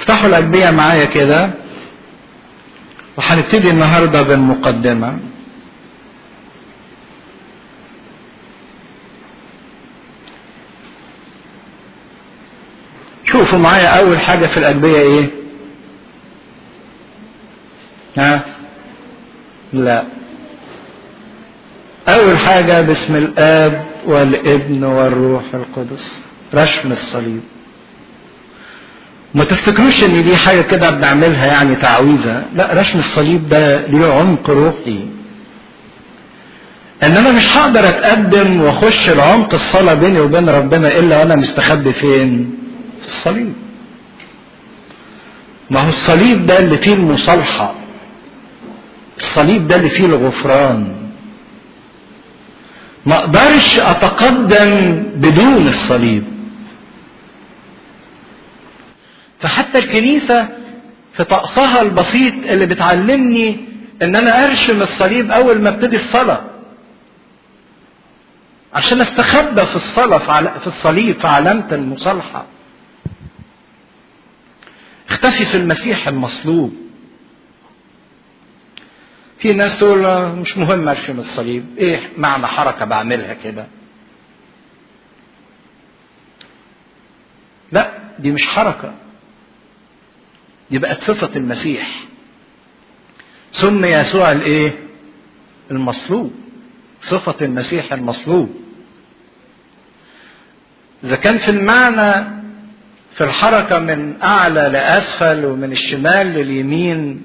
افتحوا الأجبية معايا كده وهنبتدي النهارده بالمقدمة شوفوا معايا أول حاجة في الأجبية إيه؟ ها؟ لا أول حاجة باسم الآب والابن والروح القدس رشم الصليب ما تفتكروش ان دي حاجه كده بنعملها يعني تعويذه لا رشم الصليب ده ليه عمق روحي ان انا مش هقدر اتقدم واخش العمق الصلاه بيني وبين ربنا الا وانا مستخبي فين في الصليب ما هو الصليب ده اللي فيه المصالحه الصليب ده اللي فيه الغفران ما اقدرش اتقدم بدون الصليب فحتى الكنيسة في طقسها البسيط اللي بتعلمني ان انا ارشم الصليب اول ما ابتدي الصلاة عشان استخبى في الصلاة في الصليب في علامة المصالحة اختفي في المسيح المصلوب في ناس تقول مش مهم ارشم الصليب ايه معنى حركة بعملها كده لا دي مش حركة دي بقت صفة المسيح سمي يسوع الايه المصلوب صفة المسيح المصلوب إذا كان في المعنى في الحركة من أعلى لأسفل ومن الشمال لليمين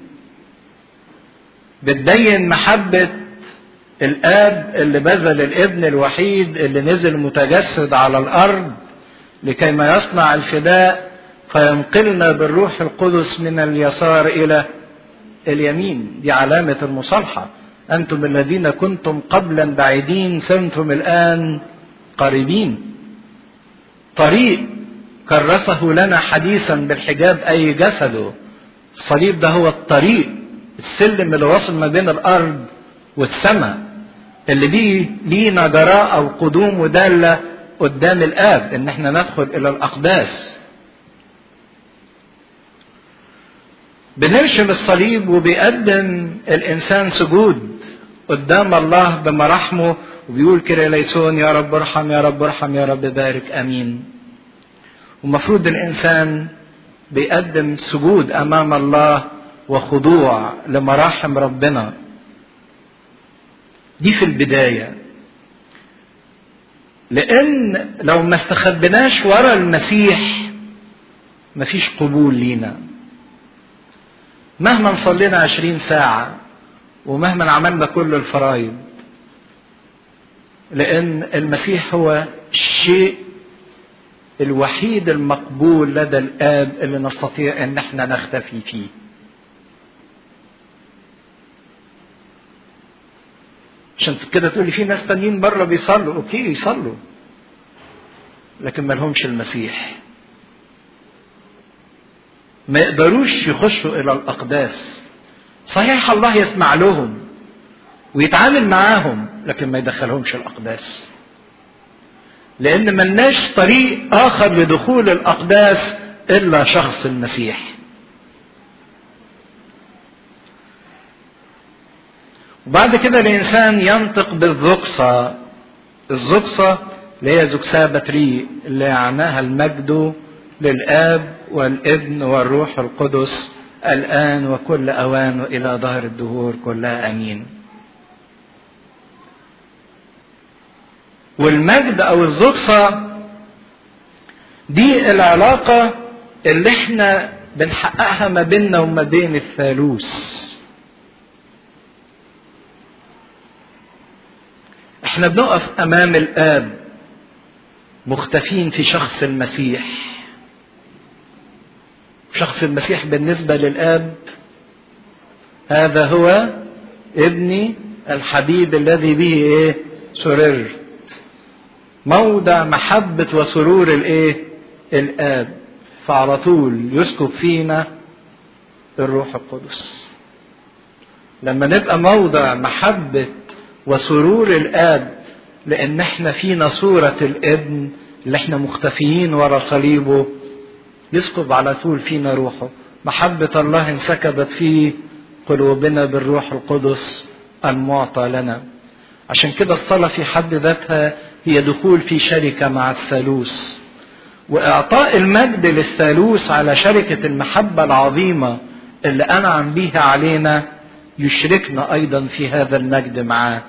بتبين محبة الآب اللي بذل الابن الوحيد اللي نزل متجسد على الأرض لكي ما يصنع الفداء فينقلنا بالروح القدس من اليسار الى اليمين دي علامه المصالحه انتم الذين كنتم قبلا بعيدين صرتم الان قريبين طريق كرسه لنا حديثا بالحجاب اي جسده الصليب ده هو الطريق السلم اللي واصل ما بين الارض والسماء اللي بيه لينا جراء او قدوم وداله قدام الاب ان احنا ندخل الى الاقداس بنرشم الصليب وبيقدم الانسان سجود قدام الله بمراحمه وبيقول كده ليسون يا رب ارحم يا رب ارحم يا رب بارك امين ومفروض الانسان بيقدم سجود امام الله وخضوع لمراحم ربنا دي في البدايه لان لو ما استخبناش ورا المسيح مفيش قبول لينا مهما صلينا عشرين ساعة ومهما عملنا كل الفرائض لأن المسيح هو الشيء الوحيد المقبول لدى الآب اللي نستطيع أن احنا نختفي فيه عشان كده تقول لي في ناس تانيين بره بيصلوا اوكي يصلوا لكن ما لهمش المسيح ما يقدروش يخشوا الى الاقداس صحيح الله يسمع لهم ويتعامل معاهم لكن ما يدخلهمش الاقداس لان ملناش طريق اخر لدخول الاقداس الا شخص المسيح وبعد كده الانسان ينطق بالزقصة الزقصة اللي هي زكسا بتري اللي معناها المجد للاب والابن والروح القدس الآن وكل أوان وإلى ظهر الدهور كلها أمين والمجد أو الزقصة دي العلاقة اللي احنا بنحققها ما بيننا وما بين الثالوث احنا بنقف امام الاب مختفين في شخص المسيح شخص المسيح بالنسبة للآب هذا هو ابني الحبيب الذي به ايه سررت موضع محبة وسرور الايه الآب فعلى طول يسكب فينا الروح القدس لما نبقى موضع محبة وسرور الآب لأن احنا فينا صورة الابن اللي احنا مختفيين ورا صليبه يسكب على طول فينا روحه محبة الله انسكبت في قلوبنا بالروح القدس المعطى لنا عشان كده الصلاة في حد ذاتها هي دخول في شركة مع الثالوث وإعطاء المجد للثالوث على شركة المحبة العظيمة اللي أنعم بيها علينا يشركنا أيضا في هذا المجد معاه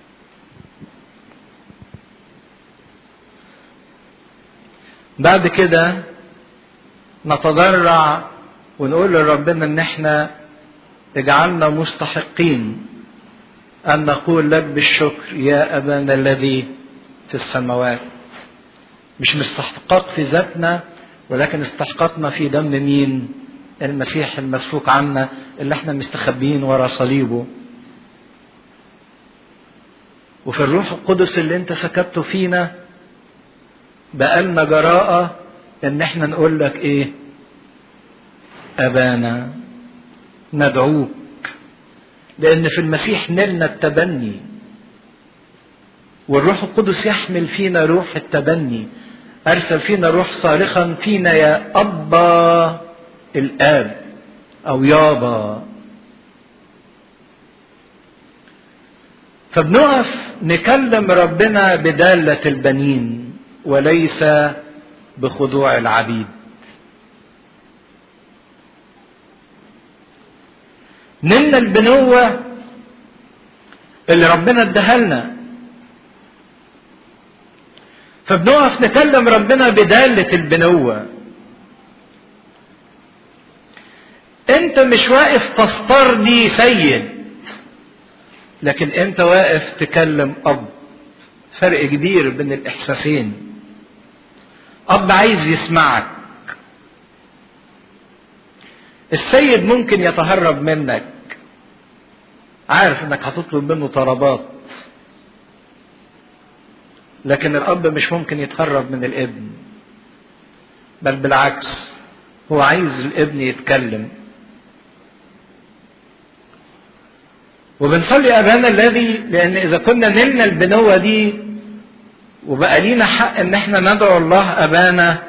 بعد كده نتضرع ونقول لربنا ان احنا اجعلنا مستحقين ان نقول لك بالشكر يا ابانا الذي في السماوات مش مستحقاق في ذاتنا ولكن استحقاقنا في دم مين المسيح المسفوك عنا اللي احنا مستخبيين ورا صليبه وفي الروح القدس اللي انت سكبته فينا بقالنا جراءة ان احنا نقول لك ايه ابانا ندعوك لان في المسيح نلنا التبني والروح القدس يحمل فينا روح التبني ارسل فينا روح صارخا فينا يا ابا الاب او يابا فبنقف نكلم ربنا بدالة البنين وليس بخضوع العبيد نلنا البنوة اللي ربنا اداها لنا فبنقف نكلم ربنا بدالة البنوة انت مش واقف تسترضي سيد لكن انت واقف تكلم اب فرق كبير بين الاحساسين اب عايز يسمعك السيد ممكن يتهرب منك عارف انك هتطلب منه طلبات لكن الاب مش ممكن يتهرب من الابن بل بالعكس هو عايز الابن يتكلم وبنصلي ابانا الذي لان اذا كنا نلنا البنوه دي وبقى لينا حق ان احنا ندعو الله ابانا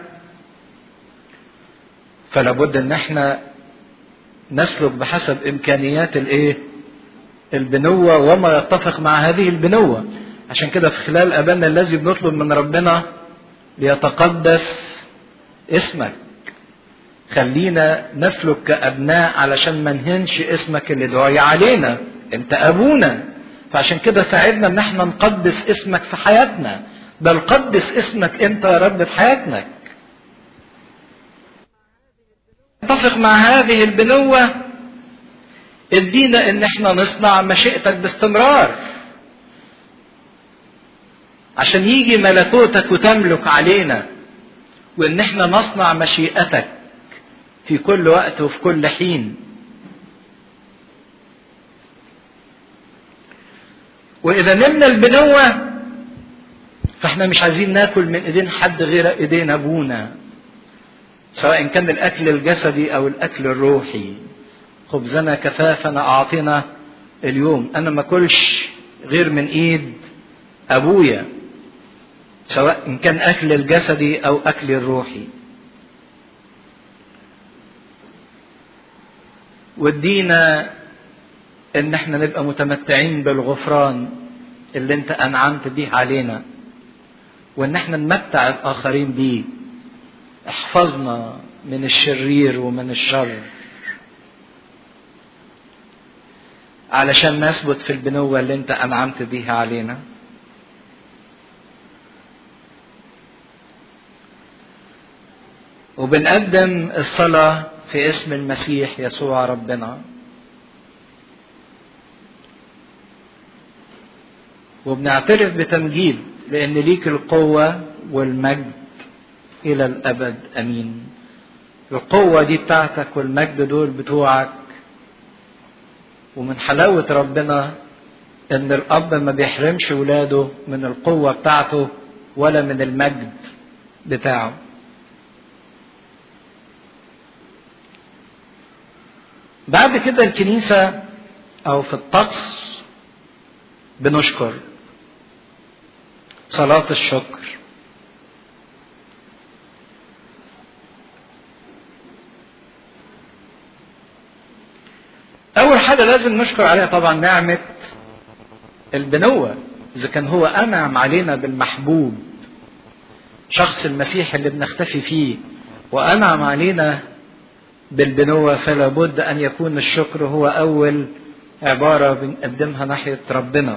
فلا بد ان احنا نسلك بحسب امكانيات الايه البنوه وما يتفق مع هذه البنوه عشان كده في خلال ابانا الذي بنطلب من ربنا ليتقدس اسمك خلينا نسلك كابناء علشان ما نهنش اسمك اللي دعي علينا انت ابونا فعشان كده ساعدنا ان احنا نقدس اسمك في حياتنا بل قدس اسمك انت يا رب في حياتنا نتفق مع هذه البنوة ادينا ان احنا نصنع مشيئتك باستمرار عشان يجي ملكوتك وتملك علينا وان احنا نصنع مشيئتك في كل وقت وفي كل حين واذا نلنا البنوة فاحنا مش عايزين ناكل من ايدين حد غير ايدين ابونا سواء كان الاكل الجسدي او الاكل الروحي خبزنا كفافنا اعطنا اليوم انا ما اكلش غير من ايد ابويا سواء ان كان اكل الجسدي او اكل الروحي وادينا ان احنا نبقى متمتعين بالغفران اللي انت انعمت بيه علينا وان احنا نمتع الاخرين بيه احفظنا من الشرير ومن الشر علشان نثبت في البنوة اللي انت انعمت بيها علينا وبنقدم الصلاة في اسم المسيح يسوع ربنا وبنعترف بتمجيد لأن ليك القوة والمجد إلى الأبد أمين القوة دي بتاعتك والمجد دول بتوعك ومن حلاوة ربنا إن الأب ما بيحرمش ولاده من القوة بتاعته ولا من المجد بتاعه بعد كده الكنيسة أو في الطقس بنشكر صلاة الشكر أول حاجة لازم نشكر عليها طبعا نعمة البنوة إذا كان هو أنعم علينا بالمحبوب شخص المسيح اللي بنختفي فيه وأنعم علينا بالبنوة فلا بد أن يكون الشكر هو أول عبارة بنقدمها ناحية ربنا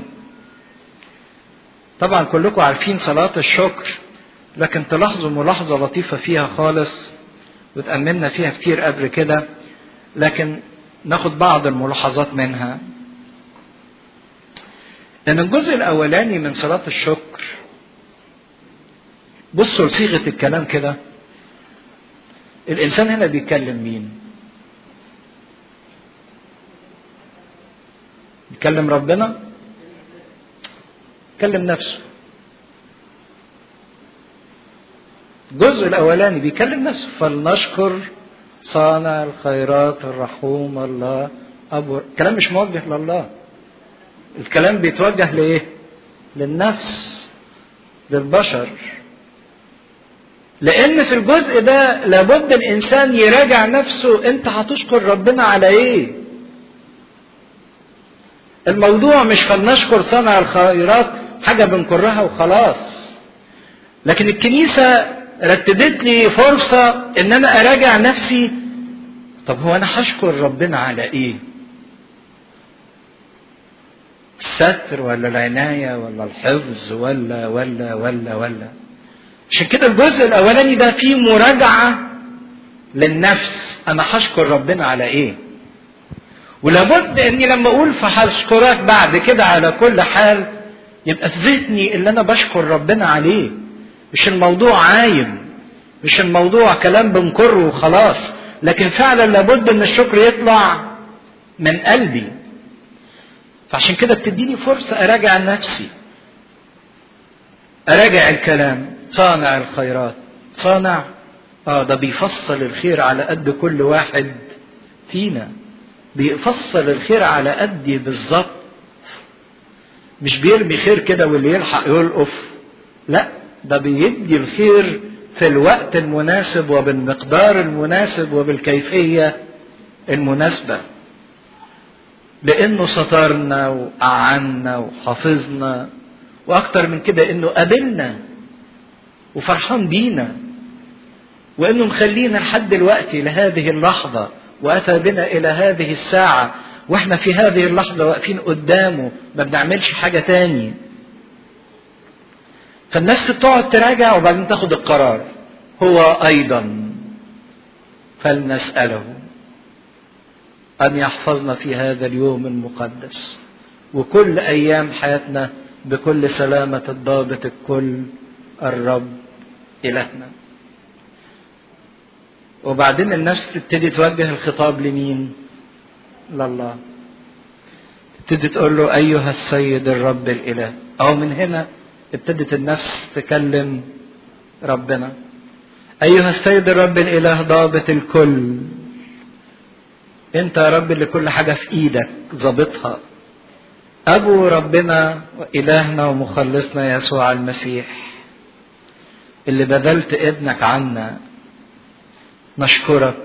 طبعا كلكم عارفين صلاة الشكر لكن تلاحظوا ملاحظة لطيفة فيها خالص وتأملنا فيها كتير قبل كده لكن ناخد بعض الملاحظات منها ان الجزء الاولاني من صلاة الشكر بصوا لصيغة الكلام كده الانسان هنا بيتكلم مين بيتكلم ربنا بيتكلم نفسه الجزء الاولاني بيكلم نفسه فلنشكر صانع الخيرات الرحوم الله ابو الكلام مش موجه لله الكلام بيتوجه لايه للنفس للبشر لان في الجزء ده لابد الانسان يراجع نفسه انت هتشكر ربنا على ايه الموضوع مش فلنشكر صانع الخيرات حاجه بنكرها وخلاص لكن الكنيسه رتبت لي فرصة ان انا اراجع نفسي طب هو انا هشكر ربنا على ايه الستر ولا العناية ولا الحفظ ولا ولا ولا ولا عشان كده الجزء الاولاني ده فيه مراجعة للنفس انا هشكر ربنا على ايه ولابد اني لما اقول فهشكرك بعد كده على كل حال يبقى في ذهني اللي انا بشكر ربنا عليه مش الموضوع عايم مش الموضوع كلام بنكره وخلاص لكن فعلا لابد ان الشكر يطلع من قلبي فعشان كده بتديني فرصة اراجع نفسي اراجع الكلام صانع الخيرات صانع اه ده بيفصل الخير على قد كل واحد فينا بيفصل الخير على قدي بالظبط مش بيرمي خير كده واللي يلحق يلقف لا ده بيدي الخير في الوقت المناسب وبالمقدار المناسب وبالكيفية المناسبة لأنه سترنا وأعنا وحافظنا وأكتر من كده إنه قابلنا وفرحان بينا وإنه مخلينا لحد دلوقتي لهذه اللحظة وأتى بنا إلى هذه الساعة وإحنا في هذه اللحظة واقفين قدامه ما بنعملش حاجة تاني فالنفس بتقعد تراجع وبعدين تاخد القرار هو ايضا فلنساله ان يحفظنا في هذا اليوم المقدس وكل ايام حياتنا بكل سلامه الضابط الكل الرب الهنا وبعدين النفس تبتدي توجه الخطاب لمين لله تبتدي تقول له ايها السيد الرب الاله او من هنا ابتدت النفس تكلم ربنا ايها السيد الرب الاله ضابط الكل انت يا رب اللي كل حاجه في ايدك ظابطها ابو ربنا والهنا ومخلصنا يسوع المسيح اللي بذلت ابنك عنا نشكرك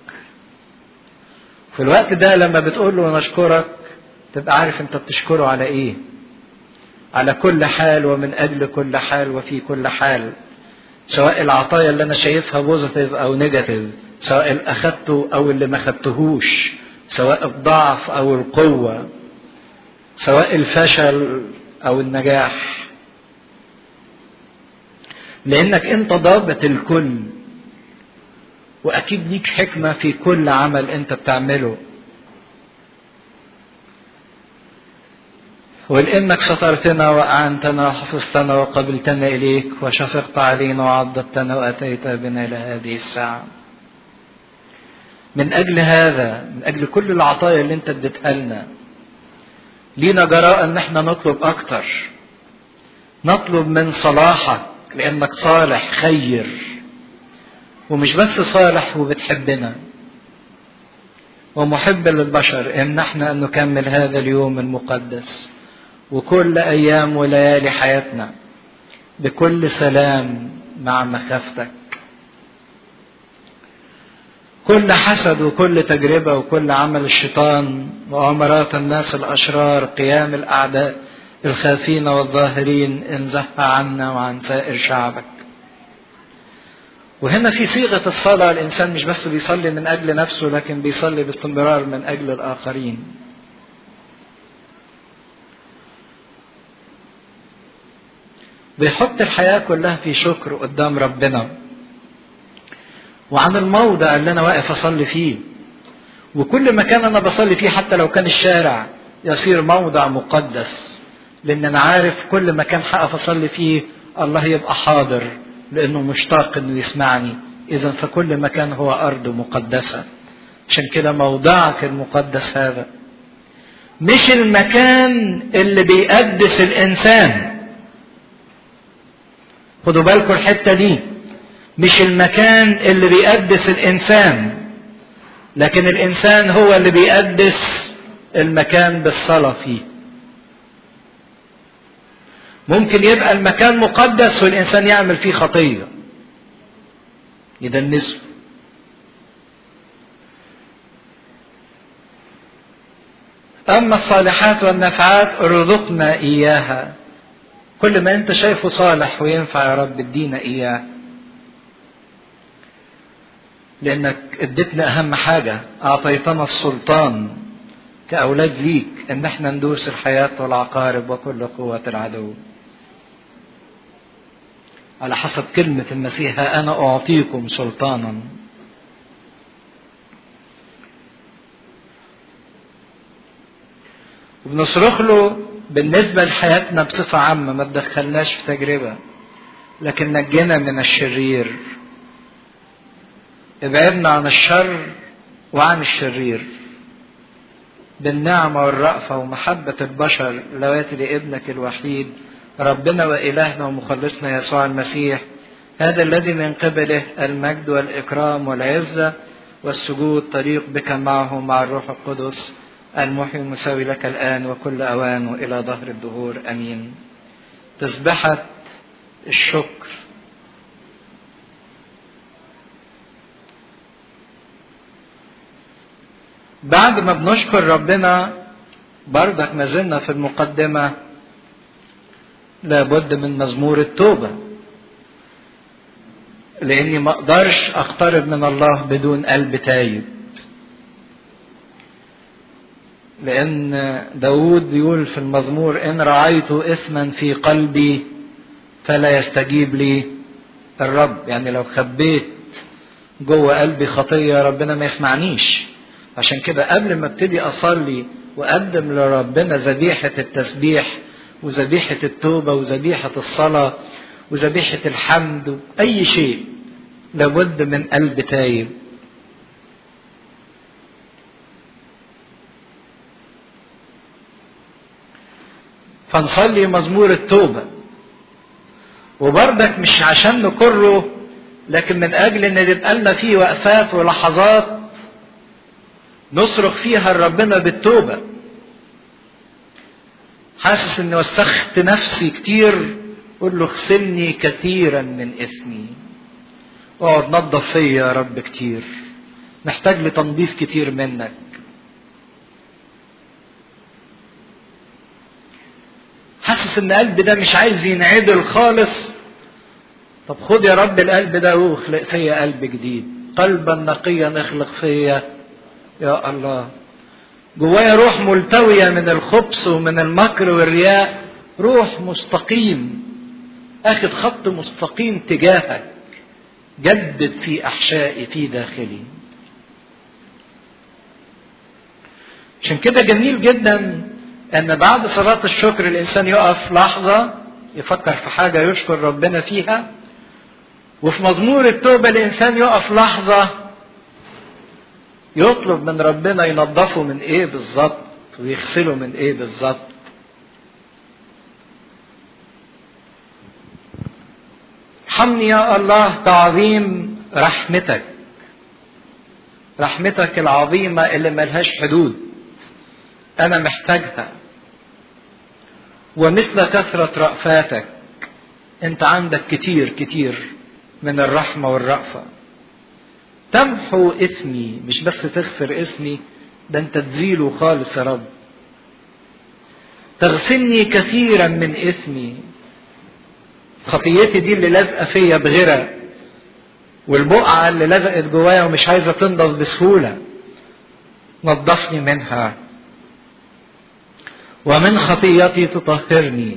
في الوقت ده لما بتقول له نشكرك تبقى عارف انت بتشكره على ايه على كل حال ومن اجل كل حال وفي كل حال سواء العطايا اللي انا شايفها بوزيتيف او نيجاتيف سواء اللي اخدته او اللي ما خدتهوش سواء الضعف او القوه سواء الفشل او النجاح لانك انت ضابط الكل واكيد ليك حكمه في كل عمل انت بتعمله ولانك سترتنا واعنتنا وحفظتنا وقبلتنا اليك وشفقت علينا وعضدتنا واتيت بنا الى هذه الساعه من اجل هذا من اجل كل العطايا اللي انت اديتها لنا لينا جراء ان احنا نطلب اكتر نطلب من صلاحك لانك صالح خير ومش بس صالح وبتحبنا ومحب للبشر امنحنا ان نكمل هذا اليوم المقدس وكل ايام وليالي حياتنا بكل سلام مع مخافتك كل حسد وكل تجربة وكل عمل الشيطان وأمرات الناس الأشرار قيام الأعداء الخافين والظاهرين انزح عنا وعن سائر شعبك وهنا في صيغة الصلاة الإنسان مش بس بيصلي من أجل نفسه لكن بيصلي باستمرار من أجل الآخرين بيحط الحياة كلها في شكر قدام ربنا وعن الموضع اللي أنا واقف أصلي فيه وكل مكان أنا بصلي فيه حتى لو كان الشارع يصير موضع مقدس لأن أنا عارف كل مكان هقف أصلي فيه الله يبقى حاضر لأنه مشتاق إنه يسمعني إذا فكل مكان هو أرض مقدسة عشان كده موضعك المقدس هذا مش المكان اللي بيقدس الإنسان خدوا بالكم الحتة دي مش المكان اللي بيقدس الإنسان لكن الإنسان هو اللي بيقدس المكان بالصلاة فيه ممكن يبقى المكان مقدس والإنسان يعمل فيه خطية يدنسه أما الصالحات والنفعات ارزقنا إياها كل ما أنت شايفه صالح وينفع يا رب ادينا إياه لأنك اديتنا أهم حاجة أعطيتنا السلطان كأولاد ليك إن احنا ندوس الحياة والعقارب وكل قوة العدو على حسب كلمة المسيح ها أنا أعطيكم سلطانا وبنصرخ له بالنسبة لحياتنا بصفة عامة ما تدخلناش في تجربة لكن نجنا من الشرير ابعدنا عن الشر وعن الشرير بالنعمة والرأفة ومحبة البشر اللواتي لابنك الوحيد ربنا وإلهنا ومخلصنا يسوع المسيح هذا الذي من قبله المجد والإكرام والعزة والسجود طريق بك معه مع الروح القدس المحيي المساوي لك الآن وكل أوان وإلى ظهر الدهور أمين تسبحة الشكر بعد ما بنشكر ربنا بردك ما زلنا في المقدمة لابد من مزمور التوبة لاني ما اقدرش اقترب من الله بدون قلب تايب لان داود يقول في المزمور ان رعيت اثما في قلبي فلا يستجيب لي الرب يعني لو خبيت جوه قلبي خطية ربنا ما يسمعنيش عشان كده قبل ما ابتدي اصلي واقدم لربنا ذبيحة التسبيح وذبيحة التوبة وذبيحة الصلاة وذبيحة الحمد أي شيء لابد من قلب تايب فنصلي مزمور التوبة وبردك مش عشان نكره لكن من أجل إن يبقى لنا فيه وقفات ولحظات نصرخ فيها لربنا بالتوبة حاسس اني وسخت نفسي كتير قول له اغسلني كثيرا من اثمي اقعد نظف فيا يا رب كتير محتاج لتنظيف كتير منك حاسس ان قلبي ده مش عايز ينعدل خالص طب خد يا رب القلب ده واخلق فيا قلب جديد قلبا نقيا اخلق فيا يا الله جوايا روح ملتوية من الخبث ومن المكر والرياء روح مستقيم اخد خط مستقيم تجاهك جدد في احشائي في داخلي عشان كده جميل جدا ان بعد صلاة الشكر الانسان يقف لحظة يفكر في حاجة يشكر ربنا فيها وفي مزمور التوبة الانسان يقف لحظة يطلب من ربنا ينظفه من ايه بالظبط ويغسله من ايه بالظبط ارحمني يا الله تعظيم رحمتك رحمتك العظيمة اللي ملهاش حدود أنا محتاجها ومثل كثرة رأفاتك أنت عندك كتير كتير من الرحمة والرأفة تمحو اسمي مش بس تغفر اسمي ده انت تزيله خالص يا رب تغسلني كثيرا من اسمي خطيتي دي اللي لازقه فيا بغيرة والبقعة اللي لزقت جوايا ومش عايزة تنضف بسهولة نظفني منها ومن خطيتي تطهرني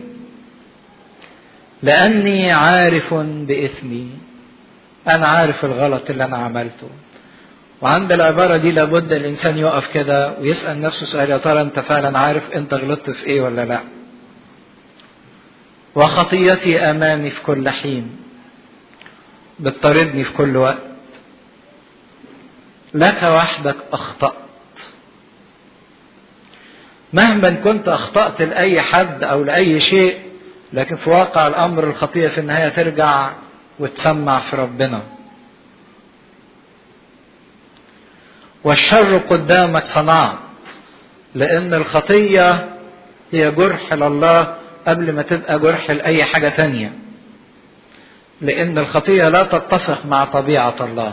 لأني عارف بإثمي أنا عارف الغلط اللي أنا عملته وعند العبارة دي لابد الإنسان يقف كده ويسأل نفسه سؤال يا ترى أنت فعلا عارف أنت غلطت في إيه ولا لأ وخطيتي أمامي في كل حين بتطاردني في كل وقت لك وحدك أخطأت مهما كنت أخطأت لأي حد أو لأي شيء لكن في واقع الأمر الخطية في النهاية ترجع وتسمع في ربنا والشر قدامك صنعت لأن الخطية هي جرح لله قبل ما تبقى جرح لأي حاجة تانية لأن الخطية لا تتفق مع طبيعة الله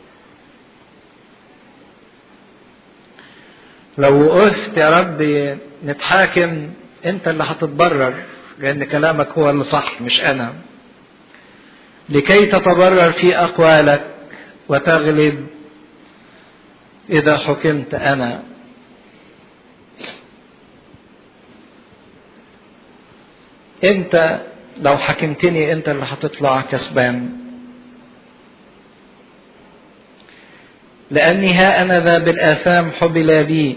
لو وقفت يا رب نتحاكم انت اللي هتتبرر لان كلامك هو اللي صح مش انا لكي تتبرر في اقوالك وتغلب اذا حكمت انا انت لو حكمتني انت اللي هتطلع كسبان لاني ها انا ذا بالاثام حبل بي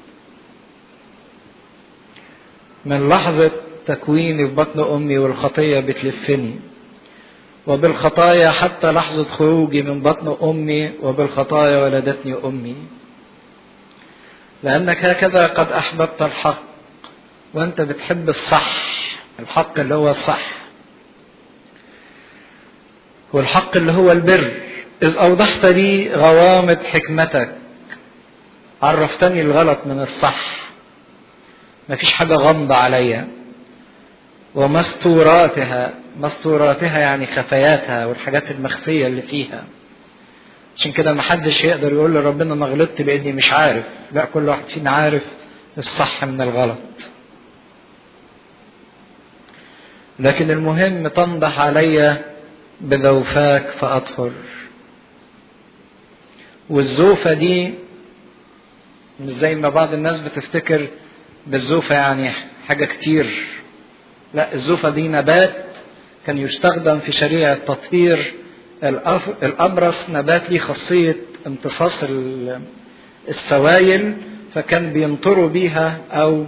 من لحظه تكويني في بطن امي والخطيه بتلفني وبالخطايا حتى لحظه خروجي من بطن امي وبالخطايا ولدتني امي لانك هكذا قد احببت الحق وانت بتحب الصح الحق اللي هو الصح والحق اللي هو البر إذ أوضحت لي غوامض حكمتك عرفتني الغلط من الصح مفيش حاجة غامضة عليا ومستوراتها مستوراتها يعني خفياتها والحاجات المخفية اللي فيها عشان كده محدش يقدر يقول لربنا انا غلطت لاني مش عارف لا كل واحد فينا عارف الصح من الغلط لكن المهم تنضح علي بذوفاك فأطهر والزوفة دي مش زي ما بعض الناس بتفتكر بالزوفة يعني حاجة كتير لا الزوفة دي نبات كان يستخدم في شريعة تطهير الأبرص نبات ليه خاصية امتصاص السوائل فكان بينطروا بيها أو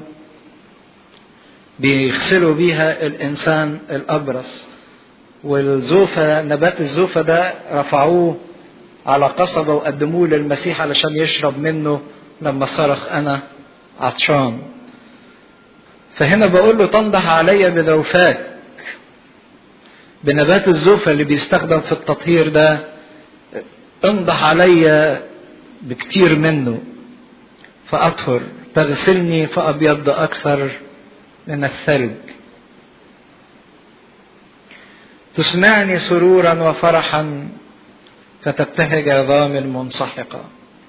بيغسلوا بيها الإنسان الأبرص والزوفة نبات الزوفة ده رفعوه على قصبة وقدموه للمسيح علشان يشرب منه لما صرخ أنا عطشان فهنا بقول له تنضح علي بذوفاك بنبات الزوفة اللي بيستخدم في التطهير ده انضح علي بكتير منه فأطهر تغسلني فأبيض أكثر من الثلج تسمعني سرورا وفرحا فتبتهج عظام المنسحقة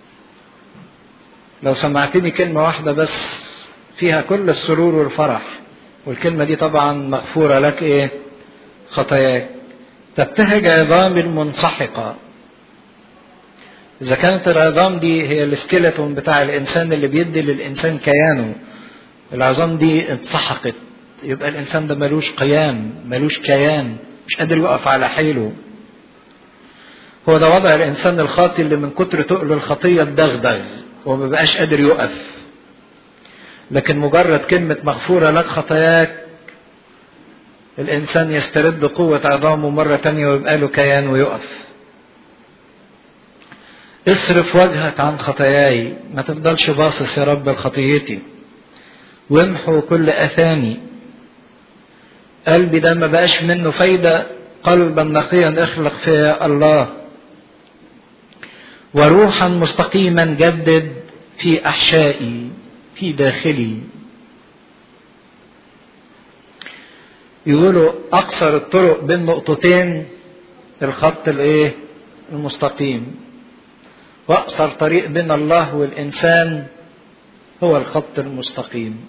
لو سمعتني كلمة واحدة بس فيها كل السرور والفرح والكلمة دي طبعا مغفورة لك ايه خطاياك تبتهج عظام المنسحقة إذا كانت العظام دي هي السكيلتون بتاع الإنسان اللي بيدي للإنسان كيانه العظام دي اتسحقت يبقى الإنسان ده ملوش قيام ملوش كيان مش قادر يقف على حيله هو ده وضع الإنسان الخاطي اللي من كتر تقل الخطية اتدغدغ وما بقاش قادر يقف لكن مجرد كلمة مغفورة لك خطاياك الإنسان يسترد قوة عظامه مرة تانية ويبقى له كيان ويقف اصرف وجهك عن خطاياي ما تفضلش باصص يا رب لخطيتي وامحو كل اثامي قلبي ده ما بقاش منه فايدة قلبا نقيا اخلق في الله وروحا مستقيما جدد في احشائي في داخلي يقولوا اقصر الطرق بين نقطتين الخط الايه المستقيم واقصر طريق بين الله والانسان هو الخط المستقيم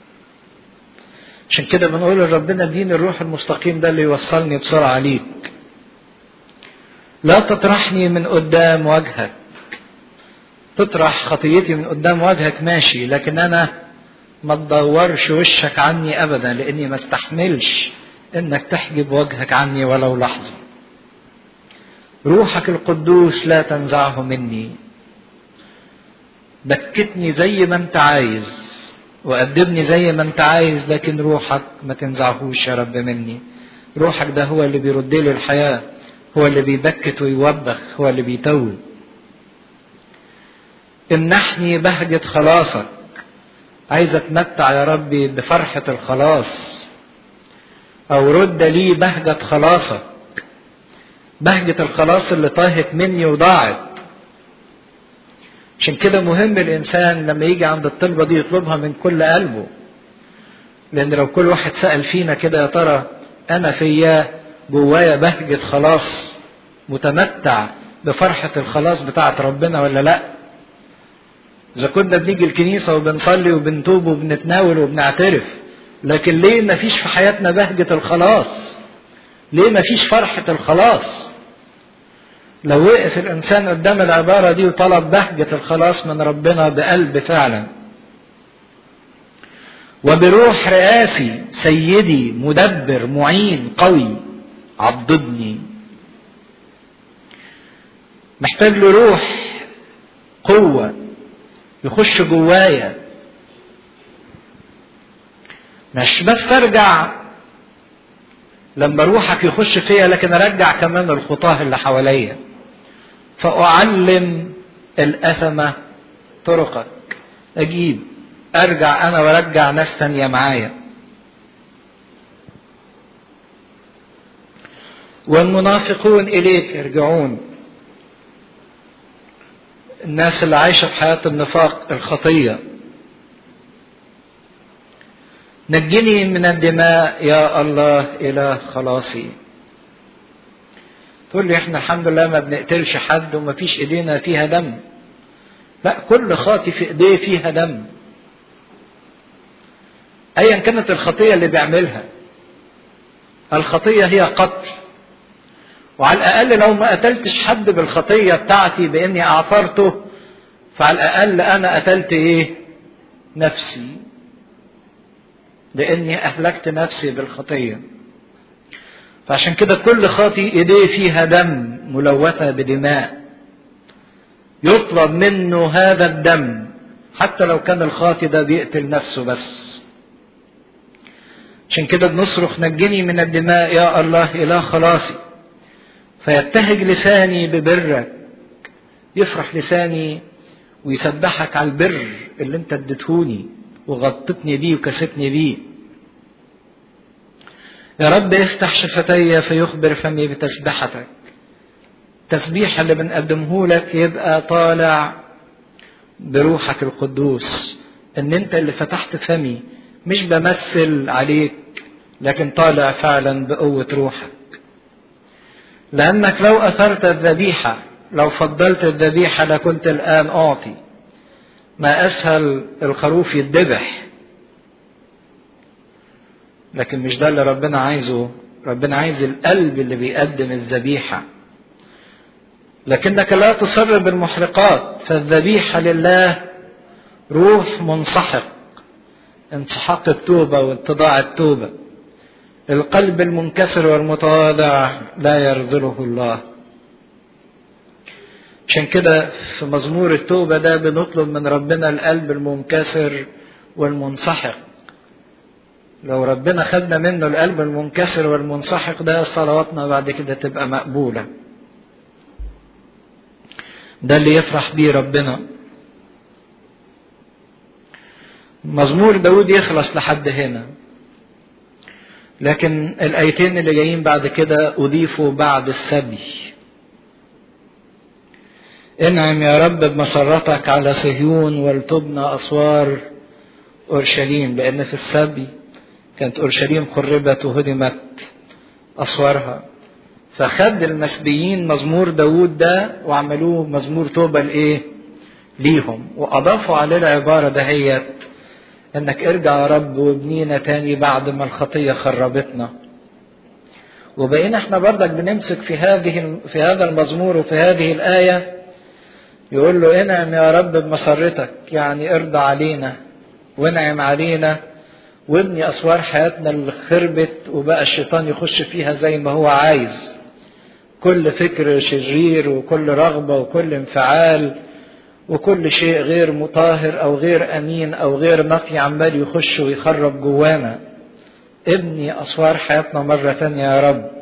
عشان كده بنقول لربنا اديني الروح المستقيم ده اللي يوصلني بسرعه ليك لا تطرحني من قدام وجهك تطرح خطيتي من قدام وجهك ماشي لكن انا ما تدورش وشك عني ابدا لاني ما استحملش انك تحجب وجهك عني ولو لحظه روحك القدوس لا تنزعه مني بكتني زي ما انت عايز وقدمني زي ما انت عايز لكن روحك ما تنزعهوش يا رب مني روحك ده هو اللي بيرد لي الحياه هو اللي بيبكت ويوبخ هو اللي بيتوب امنحني بهجة خلاصك عايز اتمتع يا ربي بفرحة الخلاص او رد لي بهجة خلاصك بهجة الخلاص اللي طاهت مني وضاعت عشان كده مهم الانسان لما يجي عند الطلبة دي يطلبها من كل قلبه لان لو كل واحد سأل فينا كده يا ترى انا فيا جوايا بهجة خلاص متمتع بفرحة الخلاص بتاعت ربنا ولا لا إذا كنا بنيجي الكنيسة وبنصلي وبنتوب وبنتناول وبنعترف لكن ليه ما فيش في حياتنا بهجة الخلاص ليه ما فيش فرحة الخلاص لو وقف الإنسان قدام العبارة دي وطلب بهجة الخلاص من ربنا بقلب فعلا وبروح رئاسي سيدي مدبر معين قوي عضدني محتاج له روح قوة يخش جوايا مش بس ارجع لما روحك يخش فيا لكن ارجع كمان الخطاه اللي حواليا فاعلم الاثمه طرقك اجيب ارجع انا وارجع ناس تانية معايا والمنافقون اليك يرجعون الناس اللي عايشه في حياه النفاق الخطيه نجني من الدماء يا الله اله خلاصي تقول لي احنا الحمد لله ما بنقتلش حد وما فيش ايدينا فيها دم لا كل خاطي في ايديه فيها دم ايا كانت الخطيه اللي بيعملها الخطيه هي قتل وعلى الاقل لو ما قتلتش حد بالخطيه بتاعتي باني اعثرته فعلى الاقل انا قتلت ايه نفسي لاني اهلكت نفسي بالخطيه فعشان كده كل خاطي ايديه فيها دم ملوثه بدماء يطلب منه هذا الدم حتى لو كان الخاطي ده بيقتل نفسه بس عشان كده بنصرخ نجني من الدماء يا الله اله خلاصي فيبتهج لساني ببرك يفرح لساني ويسبحك على البر اللي انت اديتهوني وغطتني بيه وكستني بيه يا رب افتح شفتي فيخبر فمي بتسبحتك التسبيح اللي بنقدمه لك يبقى طالع بروحك القدوس ان انت اللي فتحت فمي مش بمثل عليك لكن طالع فعلا بقوة روحك لأنك لو أثرت الذبيحة لو فضلت الذبيحة لكنت الآن أعطي ما أسهل الخروف يتذبح لكن مش ده اللي ربنا عايزه ربنا عايز القلب اللي بيقدم الذبيحة لكنك لا تصر بالمحرقات فالذبيحة لله روح منسحق انسحاق التوبة واتضاع التوبة القلب المنكسر والمتواضع لا يرذله الله عشان كده في مزمور التوبة ده بنطلب من ربنا القلب المنكسر والمنسحق لو ربنا خدنا منه القلب المنكسر والمنسحق ده صلواتنا بعد كده تبقى مقبولة ده اللي يفرح بيه ربنا مزمور داود يخلص لحد هنا لكن الآيتين اللي جايين بعد كده أضيفوا بعد السبي انعم يا رب بمسرتك على صهيون ولتبنى أسوار أورشليم لأن في السبي كانت أورشليم خربت وهدمت أسوارها فخد المسبيين مزمور داود ده وعملوه مزمور توبة لإيه ليهم وأضافوا عليه العبارة دهيت إنك ارجع يا رب وابنينا تاني بعد ما الخطية خربتنا وبقينا احنا بردك بنمسك في هذه في هذا المزمور وفي هذه الآية يقول له انعم يا رب بمسرتك يعني ارضى علينا وانعم علينا وابني اسوار حياتنا اللي خربت وبقى الشيطان يخش فيها زي ما هو عايز كل فكر شرير وكل رغبه وكل انفعال وكل شيء غير مطهر او غير امين او غير نقي عمال يخش ويخرب جوانا ابني اسوار حياتنا مره تانية يا رب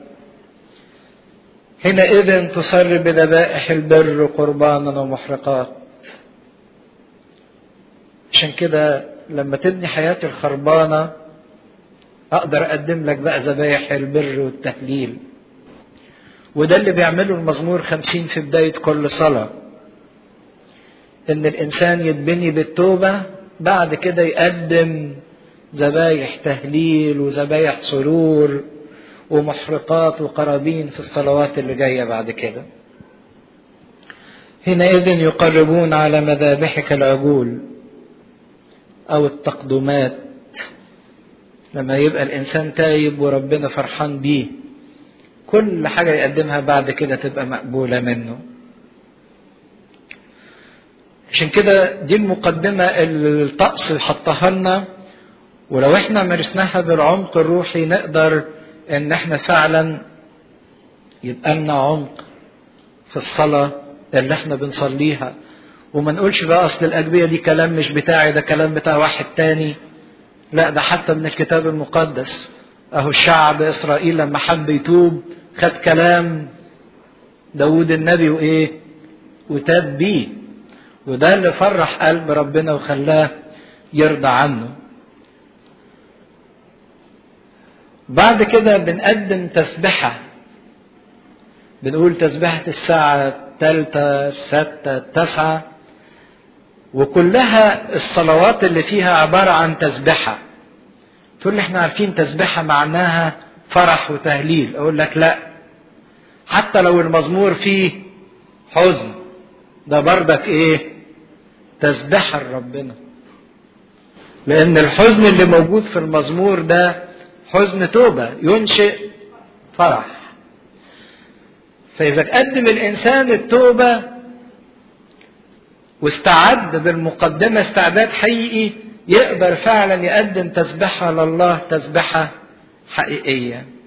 حينئذ تصر بذبائح البر قربانا ومحرقات عشان كده لما تبني حياتي الخربانة أقدر أقدم لك بقى ذبايح البر والتهليل وده اللي بيعمله المزمور خمسين في بداية كل صلاة إن الإنسان يتبني بالتوبة بعد كده يقدم ذبايح تهليل وذبايح سرور ومحرقات وقرابين في الصلوات اللي جايه بعد كده. حينئذ يقربون على مذابحك العجول او التقدمات لما يبقى الانسان تايب وربنا فرحان بيه كل حاجه يقدمها بعد كده تبقى مقبوله منه. عشان كده دي المقدمه اللي الطقس حطها لنا ولو احنا مارسناها بالعمق الروحي نقدر ان احنا فعلا يبقى لنا عمق في الصلاة اللي احنا بنصليها وما نقولش بقى اصل الاجبية دي كلام مش بتاعي ده كلام بتاع واحد تاني لا ده حتى من الكتاب المقدس اهو الشعب اسرائيل لما حب يتوب خد كلام داود النبي وايه وتاب بيه وده اللي فرح قلب ربنا وخلاه يرضى عنه بعد كده بنقدم تسبحة بنقول تسبحة الساعة الثالثة الستة التاسعة وكلها الصلوات اللي فيها عبارة عن تسبحة تقول لي احنا عارفين تسبحة معناها فرح وتهليل اقول لك لا حتى لو المزمور فيه حزن ده بردك ايه تسبحة لربنا لان الحزن اللي موجود في المزمور ده حزن توبة ينشئ فرح فإذا قدم الإنسان التوبة واستعد بالمقدمة استعداد حقيقي يقدر فعلا يقدم تسبحة لله تسبحة حقيقية